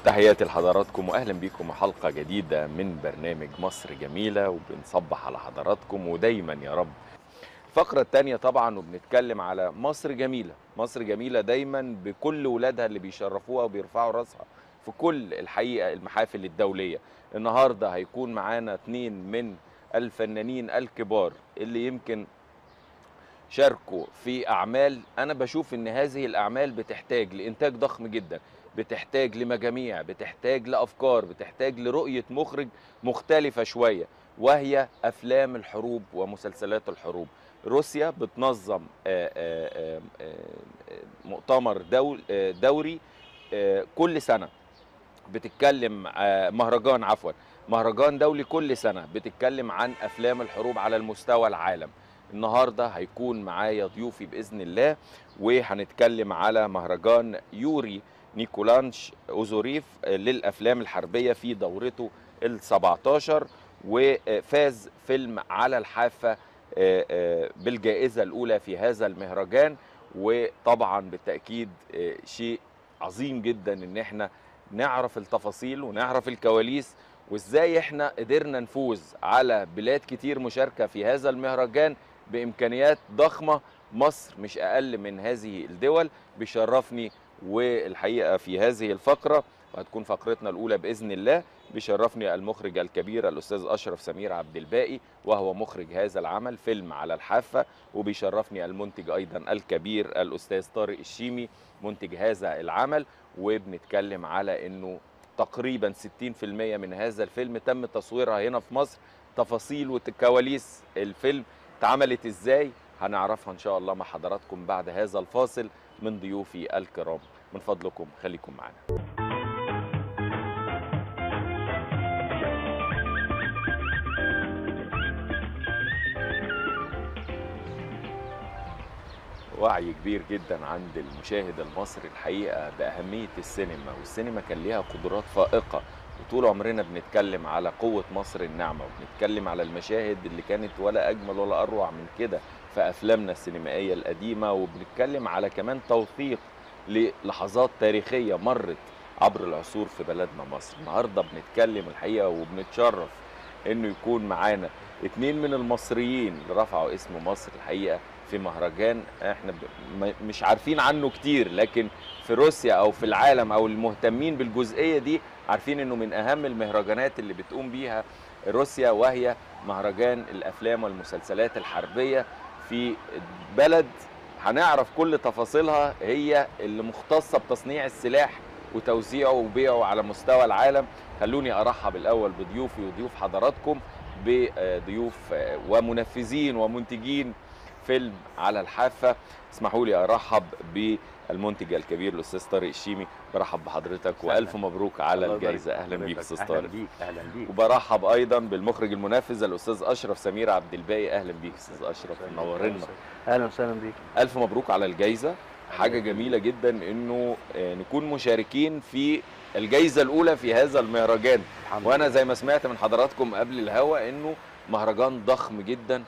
تحياتي لحضراتكم واهلا بيكم وحلقه جديده من برنامج مصر جميله وبنصبح على حضراتكم ودايما يا رب الفقرة التانية طبعا وبنتكلم على مصر جميلة مصر جميلة دايما بكل ولادها اللي بيشرفوها وبيرفعوا راسها في كل الحقيقة المحافل الدولية النهاردة هيكون معانا اتنين من الفنانين الكبار اللي يمكن شاركوا في أعمال أنا بشوف إن هذه الأعمال بتحتاج لإنتاج ضخم جدا بتحتاج لمجاميع بتحتاج لأفكار بتحتاج لرؤية مخرج مختلفة شوية وهي أفلام الحروب ومسلسلات الحروب روسيا بتنظم آه، آه، آه، آه، مؤتمر دول آه، دوري آه، كل سنة بتتكلم آه، مهرجان عفوا مهرجان دولي كل سنة بتتكلم عن أفلام الحروب على المستوى العالم النهاردة هيكون معايا ضيوفي بإذن الله وهنتكلم على مهرجان يوري نيكولانش أوزوريف للأفلام الحربية في دورته ال 17 وفاز فيلم على الحافة آه، آه، بالجائزة الأولى في هذا المهرجان وطبعا بالتأكيد آه، شيء عظيم جدا ان احنا نعرف التفاصيل ونعرف الكواليس وازاي احنا قدرنا نفوز على بلاد كتير مشاركة في هذا المهرجان بإمكانيات ضخمة مصر مش أقل من هذه الدول بيشرفني والحقيقة في هذه الفقرة وهتكون فقرتنا الأولى بإذن الله بيشرفني المخرج الكبير الأستاذ أشرف سمير عبد الباقي وهو مخرج هذا العمل فيلم على الحافة وبيشرفني المنتج أيضا الكبير الأستاذ طارق الشيمي منتج هذا العمل وبنتكلم على أنه تقريبا 60% من هذا الفيلم تم تصويرها هنا في مصر تفاصيل وكواليس الفيلم اتعملت ازاي هنعرفها ان شاء الله مع حضراتكم بعد هذا الفاصل من ضيوفي الكرام من فضلكم خليكم معنا وعي كبير جدا عند المشاهد المصري الحقيقه باهميه السينما والسينما كان ليها قدرات فائقه وطول عمرنا بنتكلم على قوه مصر الناعمه وبنتكلم على المشاهد اللي كانت ولا اجمل ولا اروع من كده في افلامنا السينمائيه القديمه وبنتكلم على كمان توثيق للحظات تاريخيه مرت عبر العصور في بلدنا مصر النهارده بنتكلم الحقيقه وبنتشرف انه يكون معانا اتنين من المصريين اللي رفعوا اسم مصر الحقيقه في مهرجان احنا ب... م- مش عارفين عنه كتير لكن في روسيا او في العالم او المهتمين بالجزئيه دي عارفين انه من اهم المهرجانات اللي بتقوم بيها روسيا وهي مهرجان الافلام والمسلسلات الحربيه في بلد هنعرف كل تفاصيلها هي اللي مختصه بتصنيع السلاح وتوزيعه وبيعه على مستوى العالم خلوني ارحب الاول بضيوفي وضيوف حضراتكم بضيوف آه، ومنفذين ومنتجين فيلم على الحافه اسمحوا لي ارحب بالمنتج الكبير الاستاذ طارق الشيمي برحب بحضرتك والف مبروك على الله يبارك الجائزه اهلا بيك حضرتك. استاذ اهلا طارق بيك اهلا بيك وبرحب ايضا بالمخرج المنفذ الاستاذ اشرف سمير عبد الباقي اهلا بيك استاذ اشرف منورنا اهلا وسهلا بيك الف مبروك على الجائزه حاجه جميله جدا انه آه، نكون مشاركين في الجائزه الاولى في هذا المهرجان الحمد وانا لله. زي ما سمعت من حضراتكم قبل الهوا انه مهرجان ضخم جدا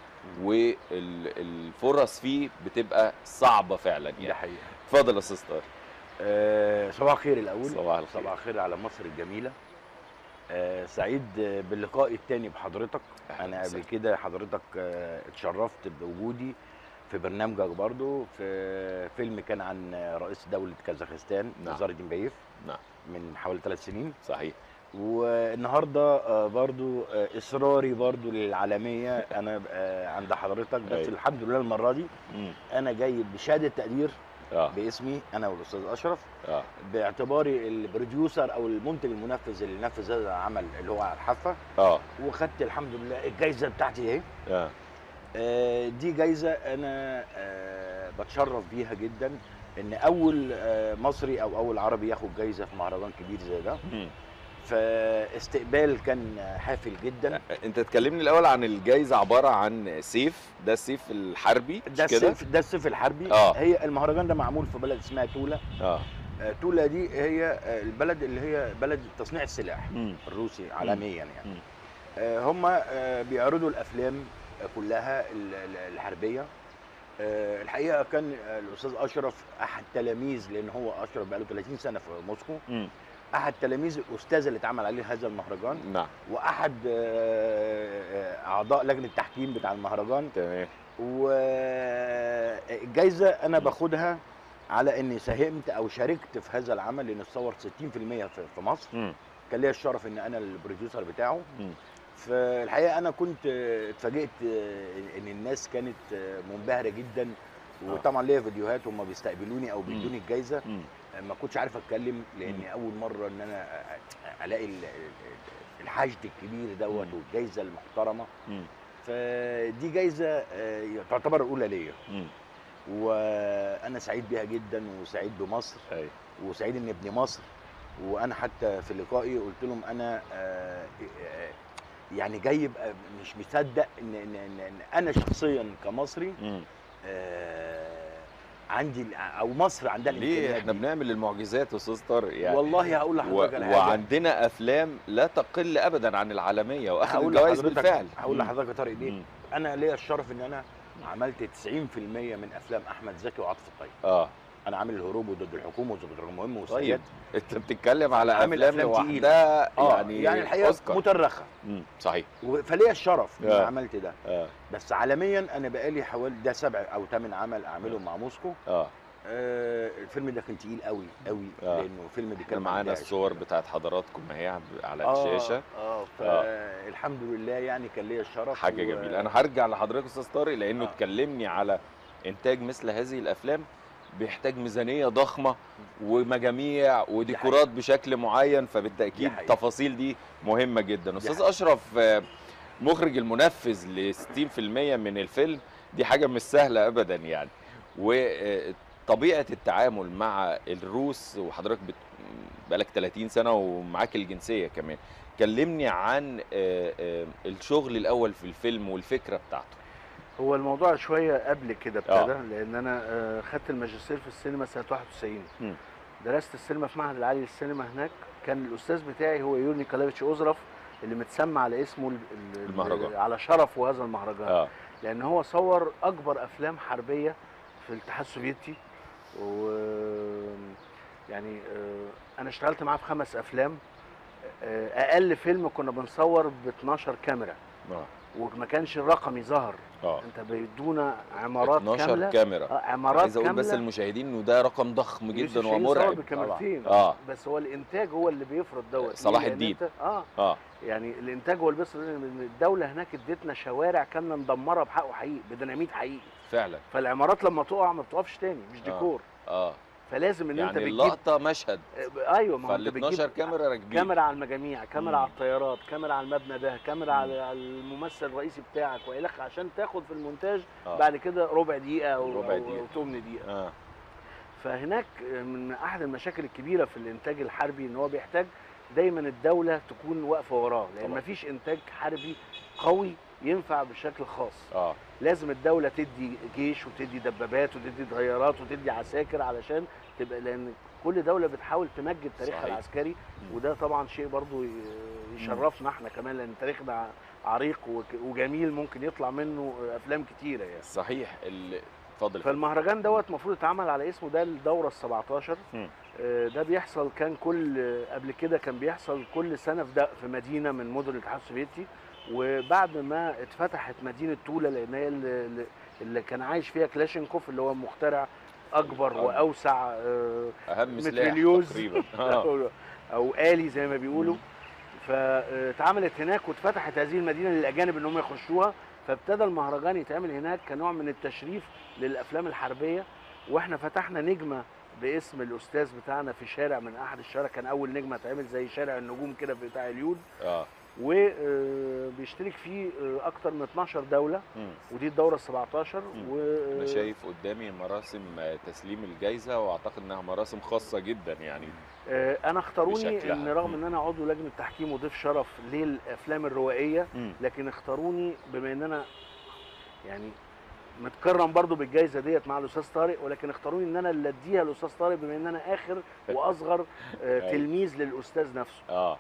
والفرص فيه بتبقى صعبه فعلا ده يعني حقيقه اتفضل يا استاذ طارق آه، صباح الخير الاول صباح الخير. صباح الخير على مصر الجميله آه، سعيد آه، باللقاء الثاني بحضرتك أهلاً انا قبل وسهلاً. كده حضرتك آه، اتشرفت بوجودي في برنامجك برضو في فيلم كان عن رئيس دوله كازاخستان نعم. نزار الدين نعم من حوالي ثلاث سنين صحيح والنهارده آه، برضو آه، اصراري برضو للعالميه انا آه، عند حضرتك بس أيوة. الحمد لله المره دي مم. انا جاي بشهاده تقدير اه باسمي انا والاستاذ اشرف اه باعتباري البروديوسر او المنتج المنفذ اللي نفذ هذا العمل اللي هو على الحافه اه وخدت الحمد لله الجايزه بتاعتي اهي اه آه، دي جايزه انا آه، بتشرف بيها جدا ان اول آه، مصري او اول عربي ياخد جايزه في مهرجان كبير زي ده مم. فاستقبال كان حافل جدا انت تكلمني الاول عن الجائزه عباره عن سيف ده السيف الحربي ده مش كده السيف ده السيف الحربي آه. هي المهرجان ده معمول في بلد اسمها تولا اه آه، تولا دي هي آه، البلد اللي هي بلد تصنيع السلاح مم. الروسي عالميا يعني مم. آه، هم آه، بيعرضوا الافلام آه، كلها ال- ال- الحربيه آه، الحقيقه كان آه، الاستاذ اشرف احد تلاميذ لان هو اشرف بقاله 30 سنه في موسكو مم. احد تلاميذ الاستاذ اللي اتعمل عليه هذا المهرجان نعم واحد آه، آه، اعضاء لجنه التحكيم بتاع المهرجان تمام والجائزه انا باخدها على اني ساهمت او شاركت في هذا العمل لان اتصور 60% في في مصر مم. كان ليا الشرف ان انا البروديوسر بتاعه مم. فالحقيقه انا كنت آه، اتفاجئت آه، ان الناس كانت آه، منبهره جدا وطبعا ليا فيديوهات هم بيستقبلوني او بيدوني الجايزه مم. ما كنتش عارف اتكلم لان مم. اول مره ان انا أ- الاقي ال- ال- الحشد الكبير دوت مم. والجايزه المحترمه مم. فدي جايزه آه، تعتبر الاولى ليا مم. وانا سعيد بيها جدا وسعيد بمصر أيوة. وسعيد ان ابن مصر وانا حتى في لقائي قلت لهم انا آه، آه، يعني جاي بقى مش مصدق ان ان ان إن انا شخصيا كمصري مم. آه، عندي ال- او مصر عندها ليه الإمكانيات احنا دي. بنعمل المعجزات يا استاذ طارق يعني والله هقول و... لحضرتك على حاجه وعندنا افلام لا تقل ابدا عن العالميه واخذ هقول الجوائز لحضرتك بالفعل هقول مم. لحضرتك يا طارق ليه مم. انا ليا الشرف ان انا عملت 90% من افلام احمد زكي وعاطف الطيب اه انا عامل الهروب وضد الحكومه وضد المهم طيب والسيد انت بتتكلم على عامل افلام أفلام تقيلة. لوحدها اه يعني يعني الحقيقه اوسكار مترخه مم. صحيح و- فليا الشرف ان آه. انا عملت ده اه بس عالميا انا بقالي حوالي ده سبع او ثمان عمل اعملهم مع موسكو اه آه الفيلم ده كان تقيل قوي قوي آه. لانه فيلم احنا بيتكلم عن معانا داعش. الصور بتاعت حضراتكم اهي على آه، الشاشه اه فالحمد لله يعني كان ليا الشرف حاجه و- جميله انا هرجع لحضرتك استاذ طارق لانه آه. تكلمني على انتاج مثل هذه الافلام بيحتاج ميزانيه ضخمه ومجاميع وديكورات بشكل معين فبالتاكيد حقيقة. التفاصيل دي مهمه جدا استاذ حقيقة. اشرف آه، مخرج المنفذ ل 60% من الفيلم دي حاجه مش سهله ابدا يعني وطبيعه التعامل مع الروس وحضرتك بت... بقالك 30 سنه ومعاك الجنسيه كمان كلمني عن آه، آه، الشغل الاول في الفيلم والفكره بتاعته هو الموضوع شويه قبل كده آه. ابتدى لان انا آه، خدت الماجستير في السينما سنه 91 مم. درست السينما في معهد العالي للسينما هناك كان الاستاذ بتاعي هو يوري نيكولافيتش اوزرف اللي متسمى على اسمه ال- ال- المهرجان. على شرفه هذا المهرجان اه لان هو صور اكبر افلام حربيه في الاتحاد السوفيتي و يعني آه، انا اشتغلت معاه في خمس افلام آه، اقل فيلم كنا بنصور ب 12 كاميرا اه وما كانش الرقمي ظهر اه انت بيدونا عمارات 12 كامله كاميرا آه، عمارات عايز اقول بس كاملة. للمشاهدين انه ده رقم ضخم يوسف جدا شاهين صور ومرعب بكاميرتين اه بس هو الانتاج هو اللي بيفرض دوت صلاح ليه؟ لأن الدين. أنت- اه اه يعني الانتاج هو اللي بيفرض لأن الدوله هناك ادتنا شوارع كنا ندمرها بحقه حقيقي بديناميت حقيقي فعلا فالعمارات لما تقع ما بتقفش تاني مش آه. ديكور اه فلازم ان انت يعني بتجيب اللقطه مشهد آه، ايوه ما هو فال انت 12 بتجيب كاميرا راكبين كاميرا على المجاميع كاميرا مم. على الطيارات كاميرا على المبنى ده كاميرا مم. على على الممثل الرئيسي بتاعك والخ عشان تاخد في المونتاج آه. بعد كده ربع دقيقه او ربع أو- دقيقة. او تمن دقيقه اه فهناك من احد المشاكل الكبيره في الانتاج الحربي ان هو بيحتاج دايما الدوله تكون واقفه وراه لان طبعا. مفيش انتاج حربي قوي ينفع بشكل خاص اه لازم الدوله تدي جيش وتدي دبابات وتدي طيارات وتدي عساكر علشان تبقى لان كل دوله بتحاول تمجد تاريخها صحيح. العسكري مم. وده طبعا شيء برضو ي- يشرفنا احنا كمان لان تاريخنا عريق وك- وجميل ممكن يطلع منه افلام كتيره يعني صحيح ال- اتفضل فالمهرجان دوت المفروض يتعمل على اسمه ده الدوره ال 17 مم. آه، ده بيحصل كان كل آه، قبل كده كان بيحصل كل سنه في ده في مدينه من مدن الاتحاد السوفيتي وبعد ما اتفتحت مدينه تولا لان هي اللي, اللي كان عايش فيها كلاشينكوف اللي هو مخترع اكبر أكبر. واوسع آه، اهم سلاح متريليوز تقريبا اه او أو آلي زي ما بيقولوا مم. فاتعملت هناك واتفتحت هذه المدينه للاجانب ان هم يخشوها فابتدى المهرجان يتعمل هناك كنوع من التشريف للافلام الحربيه واحنا فتحنا نجمه باسم الاستاذ بتاعنا في شارع من احد الشوارع كان اول نجمه اتعمل زي شارع النجوم كده بتاع اليود اه وبيشترك فيه آه، اكتر من 12 دوله مم. ودي الدوره ال 17 مم. و انا شايف قدامي مراسم آه، تسليم الجائزه واعتقد انها مراسم خاصه جدا يعني آه، انا اختاروني بشكلها. ان رغم مم. ان انا عضو لجنه تحكيم وضيف شرف للافلام الروائيه مم. لكن اختاروني بما ان انا يعني متكرم برضو بالجائزه ديت مع الاستاذ طارق ولكن اختاروني ان انا اللي اديها للاستاذ طارق بما ان انا اخر واصغر آه، أيوة. تلميذ للاستاذ نفسه اه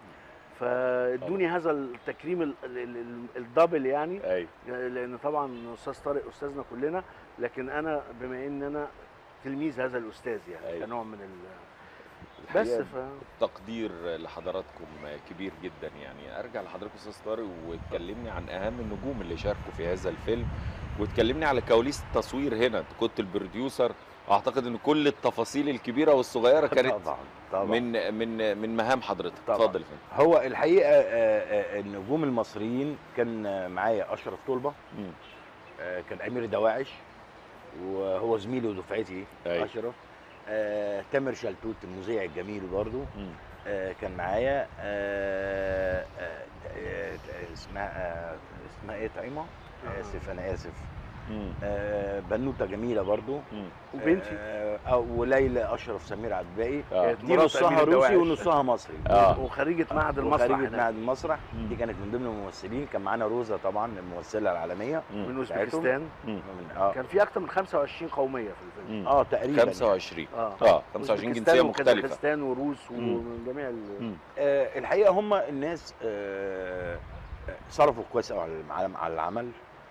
فادوني هذا التكريم ال- ال- ال- الدبل يعني ايوه لان طبعا استاذ طارق استاذنا كلنا لكن انا بما ان انا تلميذ هذا الاستاذ يعني أيوة. كنوع من ال بس الحقيقة ف... تقدير لحضراتكم كبير جدا يعني ارجع لحضرتك استاذ طارق وتكلمني عن اهم النجوم اللي شاركوا في هذا الفيلم وتكلمني على كواليس التصوير هنا أنت كنت البروديوسر اعتقد ان كل التفاصيل الكبيره والصغيره كانت طبعا طبعا من من من مهام حضرتك طبعاً. اتفضل يا فندم هو الحقيقه آه، آه، النجوم المصريين كان آه، معايا اشرف طلبه مم. آه، كان امير دواعش وهو زميلي ودفعتي أيوة. اشرف آه، تامر شلتوت المذيع الجميل برضو مم. آه، كان معايا آه، آه، آه، اسمها آه، اسمها ايه طعيمه آه. اسف انا اسف مم. آه، بنوته جميله برضو مم. وبنتي آه، آه، وليلى اشرف سمير عباقي آه. كانت دي مرات نصها أمير روسي الدواعش. ونصها مصري آه. وخريجه معهد المسرح وخريجة هناك. معهد المسرح مم. دي كانت من ضمن الممثلين كان معانا روزا طبعا الممثله العالميه مم. من بتاعتهم. اوزبكستان مم. من اه كان في اكتر من 25 قوميه في الفيلم مم. اه تقريبا 25 اه اه 25 أوزبكستان جنسيه مختلفه وكازاخستان وروس مم. ومن جميع ال... مم. آه الحقيقه هم الناس آه آه، صرفوا كويس قوي على العمل على العمل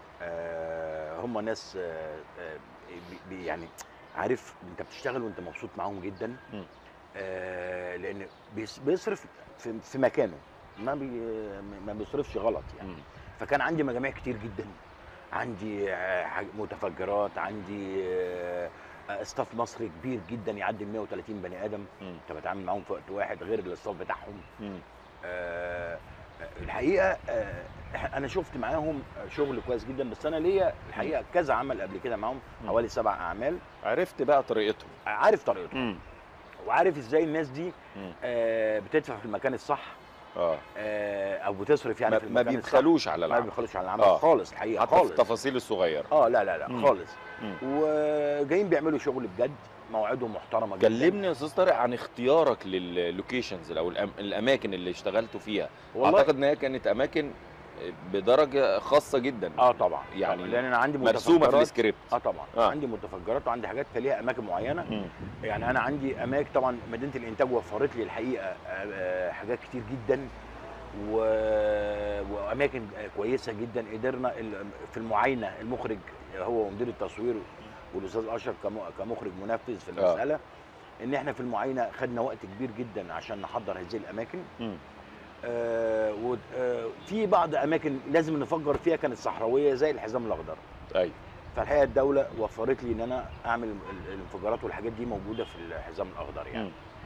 آه هم ناس آه آه بي- بي يعني عارف انت بتشتغل وانت مبسوط معاهم جدا مم. آه لان بيص- بيصرف في, في مكانه ما بي ما بيصرفش غلط يعني مم. فكان عندي مجاميع كتير جدا عندي آه، حاج- متفجرات عندي آه، آه، استاف مصري كبير جدا يعدي ال 130 بني ادم مم. انت بتعامل معاهم في وقت واحد غير الاستاف بتاعهم مم. آه، الحقيقه آه، انا شفت معاهم شغل كويس جدا بس انا ليا الحقيقه كذا عمل قبل كده معاهم مم. حوالي سبع اعمال عرفت بقى طريقتهم عارف طريقتهم مم. وعارف ازاي الناس دي مم. آه، بتدفع في المكان الصح اه آه، او بتصرف يعني ما, في ما المكان الصح بيبخلوش على ما العمل بيبخلوش على العمل آه. خالص الحقيقه حتى في خالص التفاصيل الصغيره اه لا لا لا مم. خالص مم. وجايين بيعملوا شغل بجد مواعيدهم محترمه جدا كلمني يا استاذ طارق عن اختيارك لللوكيشنز او الأم- الاماكن اللي اشتغلتوا فيها والله اعتقد ان هي كانت اماكن بدرجه خاصه جدا اه طبعا يعني يعني لان انا عندي مرسومه في متفجرات السكريبت اه طبعا آه. آه. عندي متفجرات وعندي حاجات ليها اماكن معينه مم. يعني انا عندي اماكن طبعا مدينه الانتاج وفرت لي الحقيقه آه، آه، حاجات كتير جدا و... واماكن كويسه جدا قدرنا ال- في المعاينه المخرج هو ومدير التصوير والاستاذ اشرف كم- كمخرج منفذ في المساله ان احنا في المعاينه خدنا وقت كبير جدا عشان نحضر هذه الاماكن مم. آه وفي بعض اماكن لازم نفجر فيها كانت صحراويه زي الحزام الاخضر ايوه فالحقيقه الدوله وفرت لي ان انا اعمل ال- الانفجارات والحاجات دي موجوده في الحزام الاخضر يعني مم.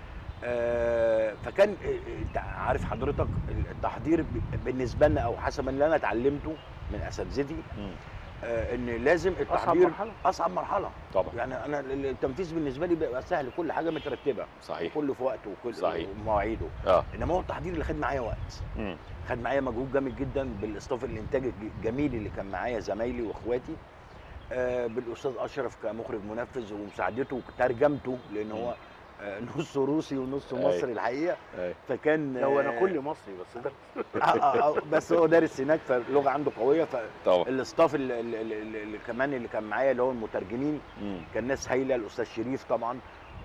آه فكان آه، انت عارف حضرتك التحضير ب- بالنسبه لنا او حسب اللي انا اتعلمته من اساتذتي مم. آه ان لازم اصعب التحضير مرحله اصعب مرحله طبعا يعني انا ال- التنفيذ بالنسبه لي بيبقى سهل كل حاجه مترتبه صحيح كله في وقته وكل صحيح. ومواعيده اه انما هو التحضير اللي خد معايا وقت مم. خد معايا مجهود جامد جدا بالاستاف الانتاج الج- الجميل اللي كان معايا زمايلي واخواتي آه بالاستاذ اشرف كمخرج منفذ ومساعدته وترجمته لان هو آه نص روسي ونص أيوة. مصري الحقيقه أيوة. فكان لو انا آه، كل مصري بس ده آه آه آه بس هو دارس هناك فاللغه عنده قويه طبعا فالاستاف اللي, اللي, اللي اللي كمان اللي كان معايا اللي هو المترجمين مم. كان ناس هايله الاستاذ شريف طبعا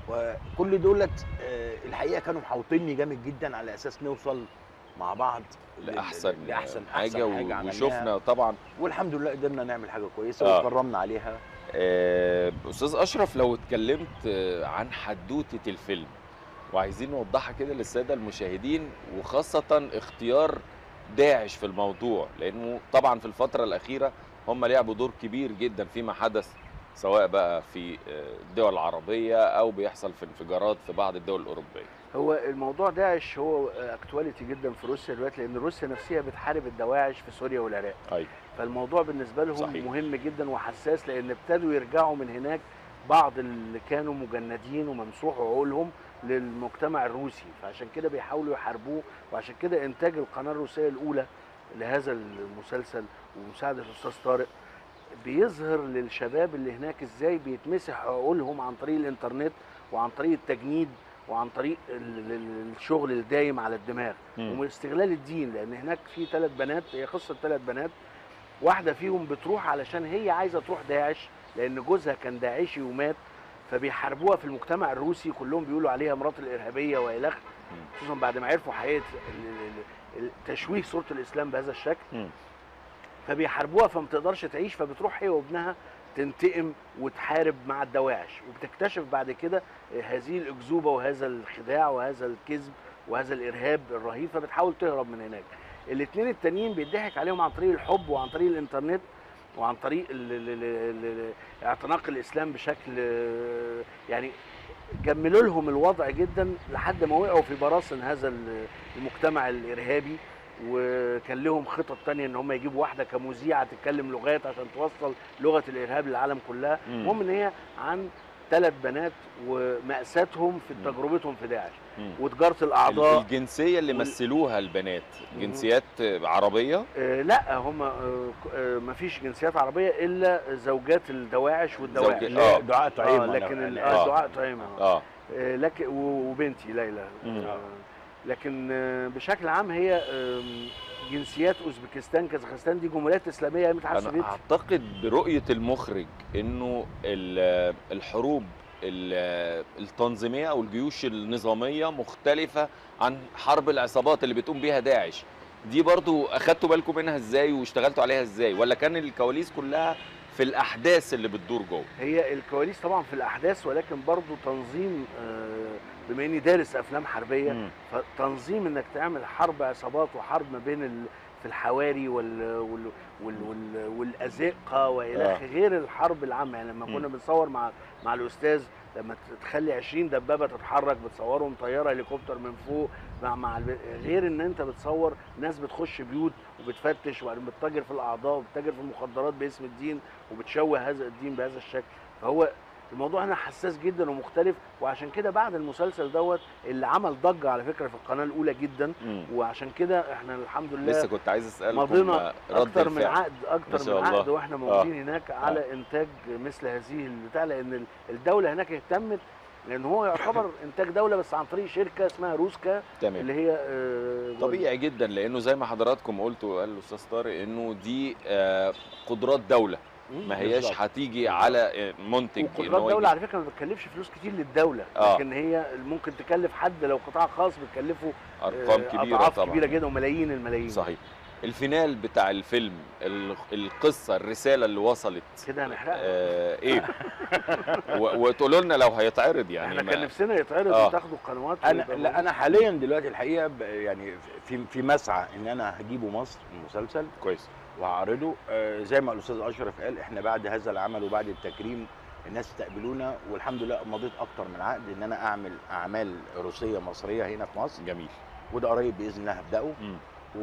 وكل دولت آه، الحقيقه كانوا محاوطيني جامد جدا على اساس نوصل مع بعض لل- لاحسن لاحسن حاجه, أحسن و- عملناها. وشفنا طبعا والحمد لله قدرنا نعمل حاجه كويسه آه. وكرمنا عليها آه، استاذ اشرف لو اتكلمت آه، عن حدوته الفيلم وعايزين نوضحها كده للساده المشاهدين وخاصه اختيار داعش في الموضوع لانه طبعا في الفتره الاخيره هم لعبوا دور كبير جدا فيما حدث سواء بقى في آه، الدول العربيه او بيحصل في انفجارات في بعض الدول الاوروبيه هو الموضوع داعش هو اكتواليتي جدا في روسيا دلوقتي لان روسيا نفسها بتحارب الدواعش في سوريا والعراق ايوه فالموضوع بالنسبه لهم صحيح. مهم جدا وحساس لان ابتدوا يرجعوا من هناك بعض اللي كانوا مجندين وممسوح عقولهم للمجتمع الروسي فعشان كده بيحاولوا يحاربوه وعشان كده انتاج القناه الروسيه الاولى لهذا المسلسل ومساعده الاستاذ طارق بيظهر للشباب اللي هناك ازاي بيتمسح عقولهم عن طريق الانترنت وعن طريق التجنيد وعن طريق ال- ال- الشغل الدايم على الدماغ مم. واستغلال الدين لان هناك في ثلاث بنات هي قصه ثلاث بنات واحده فيهم بتروح علشان هي عايزه تروح داعش لان جوزها كان داعشي ومات فبيحاربوها في المجتمع الروسي كلهم بيقولوا عليها مرات الارهابيه والخ خصوصا بعد ما عرفوا حقيقه ال- ال- ال- تشويه صوره الاسلام بهذا الشكل مم. فبيحاربوها فما تقدرش تعيش فبتروح هي وابنها تنتقم وتحارب مع الدواعش وبتكتشف بعد كده هذه الاكذوبه وهذا الخداع وهذا الكذب وهذا الارهاب الرهيب فبتحاول تهرب من هناك الاثنين التانيين بيضحك عليهم عن طريق الحب وعن طريق الانترنت وعن طريق ال- ال- ال- ال- اعتناق الاسلام بشكل آه، يعني جملوا لهم الوضع جدا لحد ما وقعوا في براثن هذا ال- المجتمع الارهابي وكان لهم خطط تانية ان هم يجيبوا واحده كمذيعه تتكلم لغات عشان توصل لغه الارهاب للعالم كلها مم. المهم ان هي عن ثلاث بنات ومأساتهم في مم. تجربتهم في داعش مم. وتجاره الاعضاء الجنسيه اللي وال- مثلوها البنات مم. جنسيات عربيه آه لا هم آه ك- آه مفيش جنسيات عربيه الا زوجات الدواعش والدواعش زوج- اه آه. دعاء طعيمه آه لكن ال- آه. آه دعاء طعيمه آه. اه آه، لكن و- وبنتي ليلى مم. آه، لكن آه، بشكل عام هي آم، جنسيات اوزبكستان كازاخستان دي جمهوريات اسلاميه هي الاتحاد انا السوفيتي اعتقد برؤيه المخرج انه ال- الحروب ال- التنظيميه او الجيوش النظاميه مختلفه عن حرب العصابات اللي بتقوم بيها داعش دي برضو اخدتوا بالكم منها ازاي واشتغلتوا عليها ازاي ولا كان الكواليس كلها في الاحداث اللي بتدور جوه هي الكواليس طبعا في الاحداث ولكن برضو تنظيم آه، بما اني دارس افلام حربيه مم. فتنظيم انك تعمل حرب عصابات وحرب ما بين ال... في الحواري وال... وال... وال... وال... والازقه والى آه. اخره غير الحرب العامه يعني لما مم. كنا بنصور مع مع الاستاذ لما ت- تخلي 20 دبابه تتحرك بتصورهم طياره هليكوبتر من فوق مع مع الب... غير ان انت بتصور ناس بتخش بيوت وبتفتش وبعدين بتتاجر في الاعضاء وبتتاجر في المخدرات باسم الدين وبتشوه هذا الدين بهذا الشكل فهو الموضوع هنا حساس جدا ومختلف وعشان كده بعد المسلسل دوت اللي عمل ضجه على فكره في القناه الاولى جدا مم. وعشان كده احنا الحمد لله لسه كنت عايز اسالكم مضينا رد اكتر من الفعل. عقد ما اكتر شاء من الله. عقد واحنا موجودين هناك على انتاج مثل هذه البتاع لان ال- الدوله هناك اهتمت لان هو يعتبر انتاج دوله بس عن طريق شركه اسمها روسكا تمام اللي هي آه، طبيعي جدا لانه زي ما حضراتكم قلتوا قال الاستاذ طارق انه دي آه، قدرات دوله مم، ما هياش بالظبط. هتيجي على آه، منتج إن وقدرات هو الدوله يجيب- على فكره ما بتكلفش فلوس كتير للدوله آه. لكن هي ممكن تكلف حد لو قطاع خاص بتكلفه ارقام آه، كبيره اضعاف طبعا كبيره جدا وملايين الملايين صحيح الفينال بتاع الفيلم ال- القصه الرساله اللي وصلت كده هنحرقها آه ايه و- وتقولوا لنا لو هيتعرض يعني احنا ما- كان نفسنا يتعرض آه. وتاخدوا القنوات انا ويبقى لا انا حاليا دلوقتي الحقيقه ب- يعني في في مسعى ان انا هجيبه مصر المسلسل كويس وهعرضه آه، زي ما الاستاذ اشرف قال احنا بعد هذا العمل وبعد التكريم الناس استقبلونا والحمد لله مضيت اكتر من عقد ان انا اعمل اعمال روسيه مصريه هنا في مصر جميل وده قريب باذن الله هبداه مم.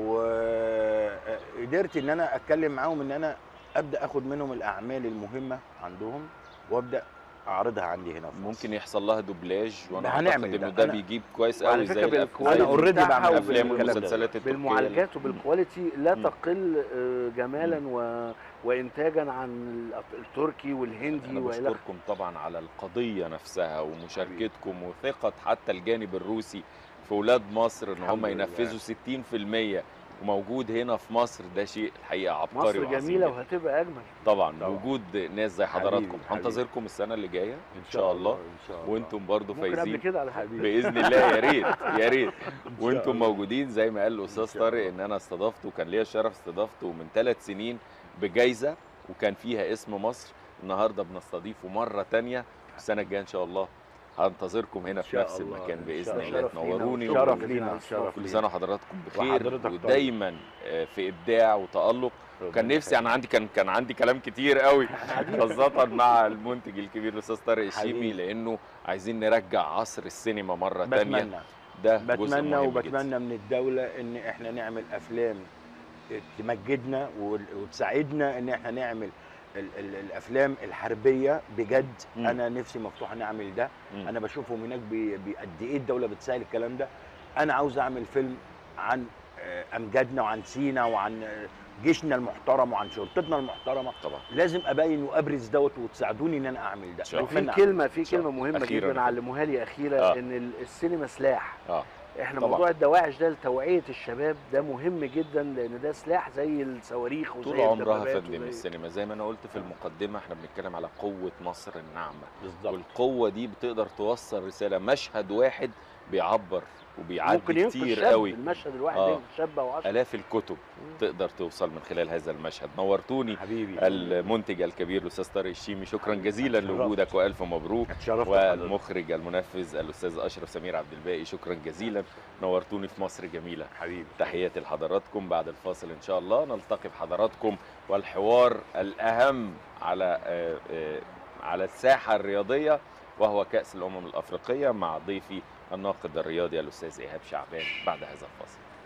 وقدرت ان انا اتكلم معاهم ان انا ابدا اخد منهم الاعمال المهمه عندهم وابدا اعرضها عندي هنا في مصر. ممكن يحصل لها دوبلاج وانا هنعمل اعتقد ده. انه ده أنا- بيجيب كويس وعلى قوي زي فكرة الافلام بالكواليتي أنا already بتاعها بعمل الافلام الكلام ده. والمسلسلات التركيه بالمعالجات وبالكواليتي لا مم. تقل آه، جمالا و... وانتاجا عن ال- التركي والهندي انا والى بشكركم طبعا على القضيه نفسها ومشاركتكم وثقه حتى الجانب الروسي في اولاد مصر ان الحمد هم لله. ينفذوا 60% وموجود هنا في مصر ده شيء الحقيقه عبقري مصر وعظيم جميله جداً. وهتبقى اجمل طبعا طبعاً. وجود ناس زي حبيبي، حضراتكم حبيبي. هنتظركم السنه اللي جايه ان شاء الله ان شاء الله وانتم برضو ممكن قبل فايزين كده على فكره حبيبي باذن الله يا ريت يا ريت شاء وانتم الله. موجودين زي ما قال الاستاذ شاء طارق الله. ان انا استضفته وكان ليا الشرف استضافته من ثلاث سنين بجائزه وكان فيها اسم مصر النهارده بنستضيفه مره تانية السنه الجايه ان شاء الله هنتظركم هنا إن في شاء نفس الله. المكان إن باذن شاء الله شرف لينا تنوروني وشكراً شرف جزيلاً لينا على الشرف. شرف كل لينا سنه وحضراتكم بخير وحضرتك طيب. ودايما آه، في ابداع وتالق كان ربنا نفسي انا يخليك. عندي كان كان عندي كلام كتير قوي خاصة مع المنتج الكبير الاستاذ طارق الشيمي حبيبي. لانه عايزين نرجع عصر السينما مرة تانية بتمنى ده جزء بتمنى مهم جداً. وبتمنى من الدولة ان احنا نعمل افلام تمجدنا وال- وتساعدنا ان احنا نعمل ال ال الافلام الحربيه بجد مم. انا نفسي مفتوح نعمل ده مم. انا بشوفهم هناك بي- بي- قد ايه الدوله بتسهل الكلام ده انا عاوز اعمل فيلم عن آه، امجادنا وعن سينا وعن آه، جيشنا المحترم وعن شرطتنا المحترمه طبعا لازم ابين وابرز دوت وتساعدوني ان انا اعمل ده شاء الله. في بتمنى كلمه في شاء كلمه الله. مهمه أخيراً. جدا علموها لي اخيره آه. ان ال- السينما سلاح اه احنا طبعاً. موضوع الدواعش ده لتوعيه الشباب ده مهم جدا لان ده سلاح زي الصواريخ وزي طول عمرها الدبابات فندم وزي- السينما زي ما انا قلت في المقدمة احنا بنتكلم على قوة مصر الناعمة بالظبط والقوة دي بتقدر توصل رسالة مشهد واحد بيعبر وبيعدي ممكن ينقذ كتير شاب قوي المشهد الواحد آه. ينقذ شاب او عشرة الاف الكتب تقدر توصل من خلال هذا المشهد نورتوني حبيبي المنتج الكبير الاستاذ طارق الشيمي شكرا جزيلا اتشرفت. لوجودك والف مبروك اتشرفت بحضرتك. والمخرج المنفذ الاستاذ اشرف سمير عبد الباقي شكرا جزيلا نورتوني في مصر جميله حبيبي تحياتي لحضراتكم بعد الفاصل ان شاء الله نلتقي بحضراتكم والحوار الاهم على آه، آه، على الساحه الرياضيه وهو كاس الامم الافريقيه مع ضيفي الناقد الرياضي الاستاذ ايهاب شعبان بعد هذا الفاصل